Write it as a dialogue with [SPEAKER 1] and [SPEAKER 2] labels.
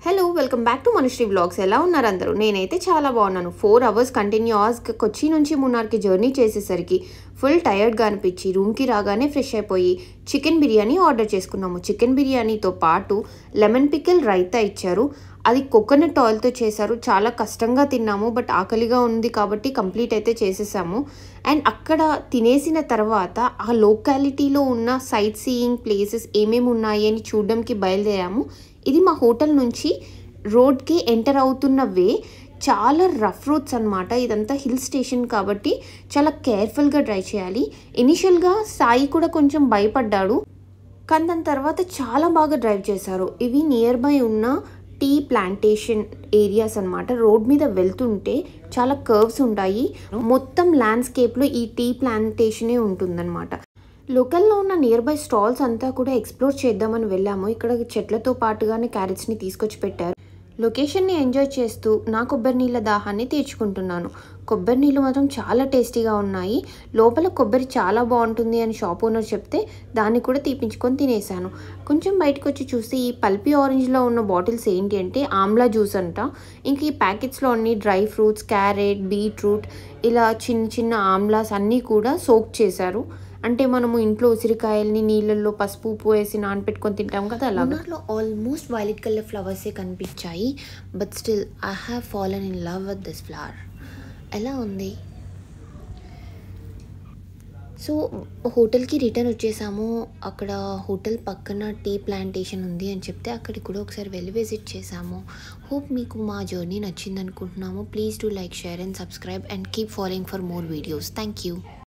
[SPEAKER 1] hello welcome back to Manushri blogs ఎలా ఉన్నారు అందరూ నేనైతే చాలా బాగున్నాను ఫోర్ అవర్స్ కంటిన్యూస్ కొచ్చి నుంచి మున్నార్కి జర్నీ చేసేసరికి ఫుల్ టైర్డ్గా అనిపించి రూమ్కి రాగానే ఫ్రెష్ అయిపోయి చికెన్ బిర్యానీ ఆర్డర్ చేసుకున్నాము చికెన్ బిర్యానీతో పాటు లెమన్ పికిల్ రైతా ఇచ్చారు అది కోకోనట్ ఆయిల్తో చేశారు చాలా కష్టంగా తిన్నాము బట్ ఆకలిగా ఉంది కాబట్టి కంప్లీట్ అయితే చేసేసాము అండ్ అక్కడ తినేసిన తర్వాత ఆ లోకాలిటీలో ఉన్న సైట్ సీయింగ్ ప్లేసెస్ ఏమేమి ఉన్నాయి అని చూడడానికి బయలుదేరాము ఇది మా హోటల్ నుంచి రోడ్కి ఎంటర్ అవుతున్న వే చాలా రఫ్ రోడ్స్ అనమాట ఇదంతా హిల్ స్టేషన్ కాబట్టి చాలా కేర్ఫుల్గా డ్రైవ్ చేయాలి ఇనిషియల్గా సాయి కూడా కొంచెం భయపడ్డాడు కానీ దాని తర్వాత చాలా బాగా డ్రైవ్ చేశారు ఇవి నియర్ బై ఉన్న టీ ప్లాంటేషన్ ఏరియాస్ అన్నమాట రోడ్ మీద వెళ్తుంటే చాలా కర్వ్స్ ఉంటాయి మొత్తం ల్యాండ్స్కేప్లో ఈ టీ ప్లాంటేషనే ఉంటుందన్నమాట లోకల్లో ఉన్న నియర్ బై స్టాల్స్ అంతా కూడా ఎక్స్ప్లోర్ చేద్దామని వెళ్ళాము ఇక్కడ చెట్లతో పాటుగానే క్యారెట్స్ని తీసుకొచ్చి పెట్టారు లొకేషన్ని ఎంజాయ్ చేస్తూ నా కొబ్బరి నీళ్ళ దాహాన్ని తీర్చుకుంటున్నాను కొబ్బరి నీళ్ళు మాత్రం చాలా టేస్టీగా ఉన్నాయి లోపల కొబ్బరి చాలా బాగుంటుంది అని షాప్ ఓనర్ చెప్తే దాన్ని కూడా తీపించుకొని తినేసాను కొంచెం బయటకు వచ్చి చూస్తే ఈ పల్పీ ఆరెంజ్లో ఉన్న బాటిల్స్ ఏంటి అంటే ఆమ్లా జ్యూస్ అంట ఇంక ఈ ప్యాకెట్స్లో అన్ని డ్రై ఫ్రూట్స్ క్యారెట్ బీట్రూట్ ఇలా చిన్న చిన్న ఆమ్లాస్ అన్నీ కూడా సోక్ చేశారు అంటే మనము ఇంట్లో ఉసిరికాయల్ని నీళ్ళల్లో పసుపు ఉప్పు వేసి నానపెట్టుకొని తింటాం కదా అలా
[SPEAKER 2] మున్నార్లో ఆల్మోస్ట్ వైలెట్ కలర్ ఫ్లవర్సే కనిపించాయి but still I have fallen in love with this flower ఎలా ఉంది సో హోటల్కి రిటర్న్ వచ్చేసాము అక్కడ హోటల్ పక్కన టీ ప్లాంటేషన్ ఉంది అని చెప్తే అక్కడికి కూడా ఒకసారి వెళ్ళి విజిట్ చేసాము హోప్ మీకు మా జర్నీ నచ్చింది అనుకుంటున్నాము please do like share and subscribe and keep following for more videos thank you